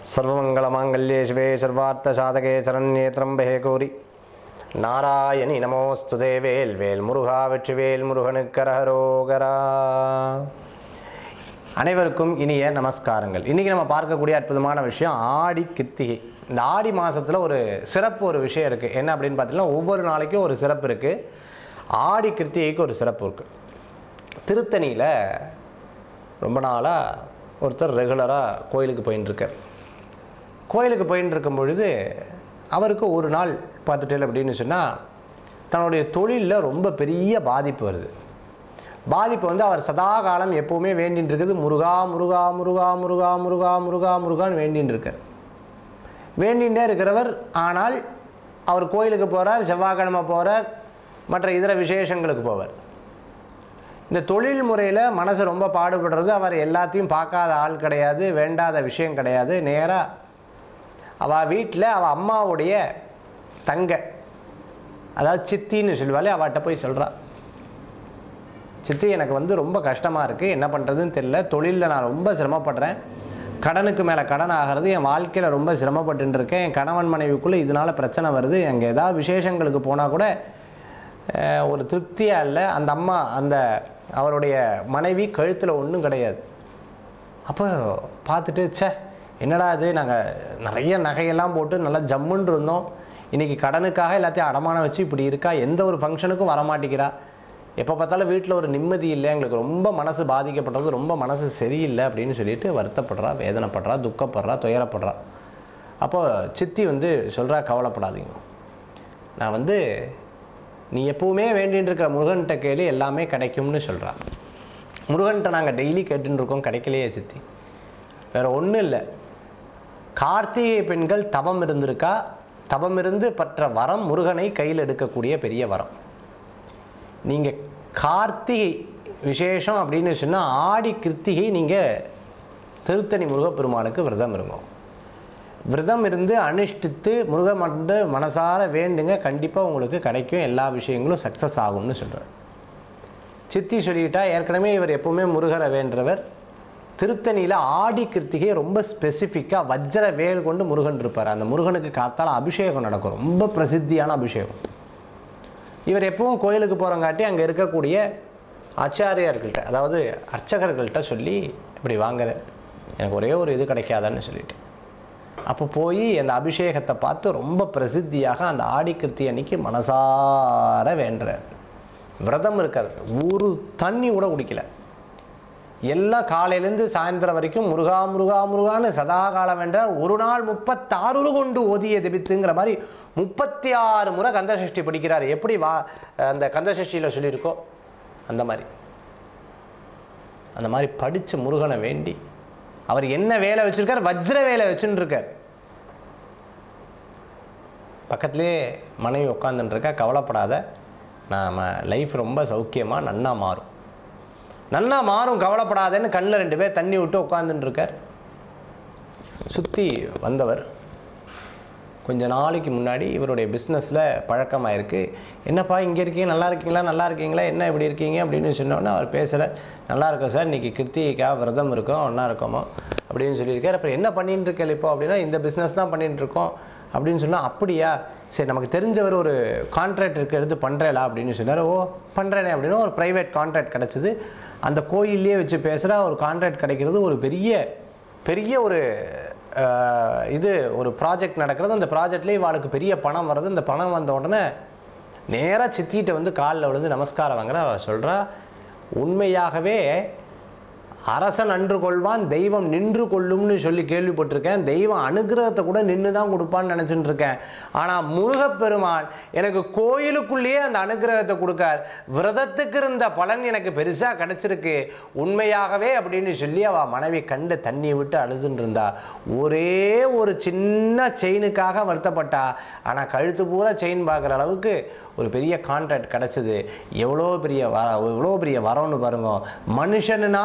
सर्वमङ्गलमाङ्गल्ये शिवे सर्वार्थसाधके शरण्ये त्र्यम्बके गौरि நாராயணி நமோஸ்துதே வேல் வேல் முருகா வெற்றிவேல் முருகனுக்கரகரோகரா அனைவருக்கும் இனிய நமஸ்காரங்கள் இன்றைக்கி நம்ம பார்க்கக்கூடிய அற்புதமான விஷயம் ஆடி கிருத்திகை இந்த ஆடி மாதத்தில் ஒரு சிறப்பு ஒரு விஷயம் இருக்குது என்ன அப்படின்னு பார்த்தீங்கன்னா ஒவ்வொரு நாளைக்கும் ஒரு சிறப்பு இருக்குது ஆடி கிருத்திகைக்கு ஒரு சிறப்பு இருக்குது திருத்தணியில் ரொம்ப நாளாக ஒருத்தர் ரெகுலராக கோயிலுக்கு போயின்னு இருக்கார் கோயிலுக்கு போயின்னு இருக்கும் பொழுது அவருக்கு ஒரு நாள் பார்த்துட்டேன் அப்படின்னு சொன்னால் தன்னுடைய தொழிலில் ரொம்ப பெரிய பாதிப்பு வருது பாதிப்பு வந்து அவர் சதா காலம் எப்போவுமே வேண்டின்னு இருக்குது முருகா முருகா முருகா முருகா முருகா முருகா முருகான்னு வேண்டின்னு இருக்கார் வேண்டிகிட்டே இருக்கிறவர் ஆனால் அவர் கோயிலுக்கு போகிறார் செவ்வாய்க்கிழமை போகிறார் மற்ற இதர விசேஷங்களுக்கு போவார் இந்த தொழில் முறையில் மனசு ரொம்ப பாடுபடுறது அவர் எல்லாத்தையும் பார்க்காத ஆள் கிடையாது வேண்டாத விஷயம் கிடையாது நேராக அவள் வீட்டில் அவள் அம்மாவுடைய தங்க அதாவது சித்தின்னு சொல்லுவாளே அவட்ட போய் சொல்கிறா சித்தி எனக்கு வந்து ரொம்ப கஷ்டமாக இருக்குது என்ன பண்ணுறதுன்னு தெரியல தொழிலில் நான் ரொம்ப சிரமப்படுறேன் கடனுக்கு மேலே கடன் ஆகிறது என் வாழ்க்கையில் ரொம்ப சிரமப்பட்டுன்னு இருக்கேன் என் கணவன் மனைவிக்குள்ளே இதனால் பிரச்சனை வருது அங்கே ஏதாவது விசேஷங்களுக்கு போனால் கூட அஹ், ஒரு திருப்தியாக இல்லை அந்த அம்மா அந்த அவருடைய மனைவி கழுத்தில் ஒன்றும் கிடையாது அப்போ பார்த்துட்டு ச்சே என்னடா இது நாங்கள் நிறைய நகையெல்லாம் போட்டு நல்லா ஜம்முன்னு இருந்தோம் இன்றைக்கி கடனுக்காக எல்லாத்தையும் அடமானம் வச்சு இப்படி இருக்கா எந்த ஒரு ஃபங்க்ஷனுக்கும் வரமாட்டேங்கிறா எப்போ பார்த்தாலும் வீட்டில் ஒரு நிம்மதி இல்லை எங்களுக்கு ரொம்ப மனசு பாதிக்கப்படுறது ரொம்ப மனசு சரியில்லை அப்படின்னு சொல்லிட்டு வருத்தப்படுறா வேதனைப்படுறா துக்கப்படுறா துயரப்படுறா அப்போ சித்தி வந்து சொல்கிறா கவலைப்படாதீங்க நான் வந்து நீ எப்பவுமே வேண்டின்னு இருக்கிற முருகன்கிட்ட கேளு எல்லாமே கிடைக்கும்னு சொல்கிறா முருகன்கிட்ட நாங்கள் டெய்லி கேட்டுன்னு இருக்கோம் கிடைக்கலையே சித்தி வேற ஒன்றும் இல்லை கார்த்திகை பெண்கள் தவம் இருந்திருக்கா தவம் இருந்து பற்ற வரம் முருகனை கையில் எடுக்கக்கூடிய பெரிய வரம் நீங்கள் கார்த்திகை விசேஷம் அப்படின்னு சொன்னால் ஆடி கிருத்திகை நீங்கள் திருத்தணி முருகப்பெருமானுக்கு விரதம் இருங்க விரதம் இருந்து அனுஷ்டித்து முருகன் மட்டும் மனசார வேண்டுங்க கண்டிப்பாக உங்களுக்கு கிடைக்கும் எல்லா விஷயங்களும் சக்ஸஸ் ஆகும்னு சொல்கிறார் சித்தி சொல்லிட்டா ஏற்கனவே இவர் எப்பவுமே முருகரை வேண்டவர் திருத்தணியில் ஆடி கிருத்திகை ரொம்ப ஸ்பெசிஃபிக்காக வஜ்ர வேல் கொண்டு முருகன் இருப்பார் அந்த முருகனுக்கு காத்தால அபிஷேகம் நடக்கும் ரொம்ப பிரசித்தியான அபிஷேகம் இவர் எப்பவும் கோயிலுக்கு போகிறங்காட்டி அங்கே இருக்கக்கூடிய ஆச்சாரியார்கள்ட்ட அதாவது அர்ச்சகர்கள்ட்ட சொல்லி இப்படி வாங்குற எனக்கு ஒரே ஒரு இது கிடைக்காதான்னு சொல்லிட்டு அப்போ போய் அந்த அபிஷேகத்தை பார்த்து ரொம்ப பிரசித்தியாக அந்த ஆடி கிருத்தி அன்னைக்கு மனசார வேண்டுறார் விரதம் இருக்கார் ஒரு தண்ணி கூட குடிக்கல எல்லாம் காலையிலேருந்து சாயந்தரம் வரைக்கும் முருகா முருகா முருகான்னு சதா காலம் வேண்டார் ஒரு நாள் முப்பத்தாறு கொண்டு ஓதிய திபித்துங்கிற மாதிரி முப்பத்தி ஆறு முறை கந்தசஷ்டி படிக்கிறார் எப்படி வா அந்த கந்தசஷ்டியில் சொல்லியிருக்கோ அந்த மாதிரி அந்த மாதிரி படித்து முருகனை வேண்டி அவர் என்ன வேலை வச்சிருக்கார் வஜ்ர வேலை வச்சுன்னு இருக்கார் பக்கத்துலேயே மனைவி உட்காந்துட்டு இருக்கா கவலைப்படாத நாம லைஃப் ரொம்ப சௌக்கியமாக நன்னா மாறும் நன்னா மாறும் கவலைப்படாதேன்னு கண்ணில் ரெண்டு பேர் தண்ணி விட்டு உட்காந்துட்டு இருக்கார் சுற்றி வந்தவர் கொஞ்ச நாளைக்கு முன்னாடி இவருடைய பிஸ்னஸில் பழக்கமாயிருக்கு என்னப்பா இங்கே இருக்கீங்க நல்லா இருக்கீங்களா நல்லா இருக்கீங்களா என்ன இப்படி இருக்கீங்க அப்படின்னு சொன்னோன்னே அவர் பேசல நல்லா இருக்கோம் சார் இன்றைக்கி கிருத்திகைக்காக விரதம் இருக்கோம் ஒன்றா இருக்கோமோ அப்படின்னு சொல்லியிருக்கார் அப்புறம் என்ன பண்ணிட்டு இருக்கேன் இப்போ அப்படின்னா இந்த பிஸ்னஸ் தான் பண்ணிட்டு இருக்கோம் அப்படின்னு சொன்னால் அப்படியா சரி நமக்கு தெரிஞ்சவர் ஒரு கான்ட்ராக்ட் இருக்க எடுத்து பண்ணுறேலா அப்படின்னு சொன்னார் ஓ பண்ணுறேனே அப்படின்னு ஒரு ப்ரைவேட் கான்ட்ராக்ட் கிடச்சிது அந்த கோயிலே வச்சு பேசுகிற ஒரு கான்ட்ராக்ட் கிடைக்கிறது ஒரு பெரிய பெரிய ஒரு அஹ், இது ஒரு ப்ராஜெக்ட் நடக்கிறது அந்த ப்ராஜெக்ட்லேயே இவாளுக்கு பெரிய பணம் வருது இந்த பணம் வந்த உடனே நேராக சித்திகிட்ட வந்து காலில் விழுந்து நமஸ்காரம் வாங்குற அவ சொல்கிறா உண்மையாகவே அரசன் அன்று கொள்வான் தெய்வம் நின்று கொள்ளும்னு சொல்லி கேள்விப்பட்டிருக்கேன் தெய்வம் அனுகிரகத்தை கூட நின்று தான் கொடுப்பான்னு நினச்சிட்டு இருக்கேன் ஆனால் முருகப்பெருமான் எனக்கு கோயிலுக்குள்ளேயே அந்த அனுகிரகத்தை கொடுக்கார் விரதத்துக்கு இருந்த பலன் எனக்கு பெருசாக கிடைச்சிருக்கு உண்மையாகவே அப்படின்னு சொல்லி அவள் மனைவி கண்டு தண்ணி விட்டு அழுதுன்னு இருந்தா ஒரே ஒரு சின்ன செயினுக்காக வருத்தப்பட்டா ஆனால் கழுத்து பூரா செயின் பார்க்குற அளவுக்கு ஒரு பெரிய கான்ட்ராக்ட் கிடச்சிது எவ்வளோ பெரிய வர எவ்வளோ பெரிய வரம்னு பாருங்க மனுஷனால் செய்ய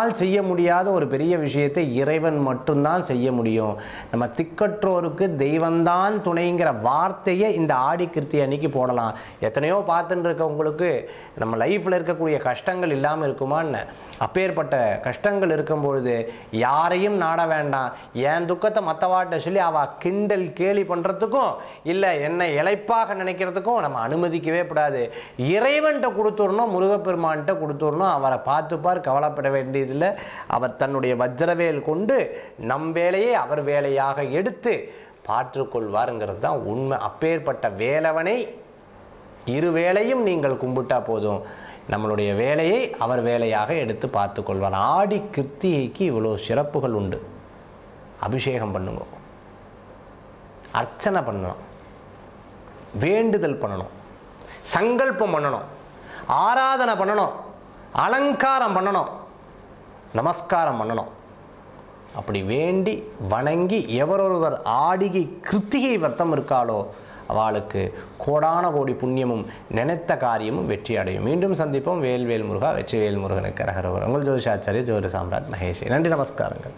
முடியாத ஒரு பெரிய விஷயத்தை இறைவன் மட்டும்தான் செய்ய முடியும் நம்ம திக்கற்றோருக்கு தெய்வந்தான் துணைங்கிற வார்த்தையை இந்த ஆடி கிருத்தி அன்னைக்கு போடலாம் எத்தனையோ பார்த்துட்டு இருக்க உங்களுக்கு நம்ம லைஃப்பில் இருக்கக்கூடிய கஷ்டங்கள் இல்லாமல் இருக்குமான்னு அப்பேற்பட்ட கஷ்டங்கள் இருக்கும் பொழுது யாரையும் நாட வேண்டாம் என் துக்கத்தை மற்றவாட்ட சொல்லி அவ கிண்டல் கேலி பண்ணுறதுக்கும் இல்லை என்னை இழைப்பாக நினைக்கிறதுக்கும் நம்ம அனுமதிக்கவே கூடாது இறைவன்கிட்ட கொடுத்துடணும் முருகப்பெருமான்கிட்ட கொடுத்துடணும் அவரை பார்த்துப்பார் கவலைப்பட வேண்டியதில்லை அவர் தன்னுடைய வஜ்ரவேல் கொண்டு நம் வேலையை அவர் வேலையாக எடுத்து பார்த்துக்கொள்வாருங்கிறது தான் உண்மை அப்பேற்பட்ட வேலவனை இருவேளையும் நீங்கள் கும்பிட்டா போதும் நம்மளுடைய வேலையை அவர் வேலையாக எடுத்து பார்த்து கொள்வார் ஆடி கிருத்திகைக்கு இவ்வளோ சிறப்புகள் உண்டு அபிஷேகம் பண்ணுங்க அர்ச்சனை பண்ணணும் வேண்டுதல் பண்ணணும் சங்கல்பம் பண்ணணும் ஆராதனை பண்ணணும் அலங்காரம் பண்ணணும் நமஸ்காரம் பண்ணணும் அப்படி வேண்டி வணங்கி எவரொருவர் ஆடிகை கிருத்திகை வர்த்தம் இருக்காளோ அவளுக்கு கோடான கோடி புண்ணியமும் நினைத்த காரியமும் வெற்றி அடையும் மீண்டும் சந்திப்போம் வேல்வேல் முருகா வெற்றிவேல் முருகனுக்கு ரகரவர் உங்கள் ஜோதிஷாச்சாரிய ஜோதி சாம்ராட் மகேஷ் நன்றி நமஸ்காரங்கள்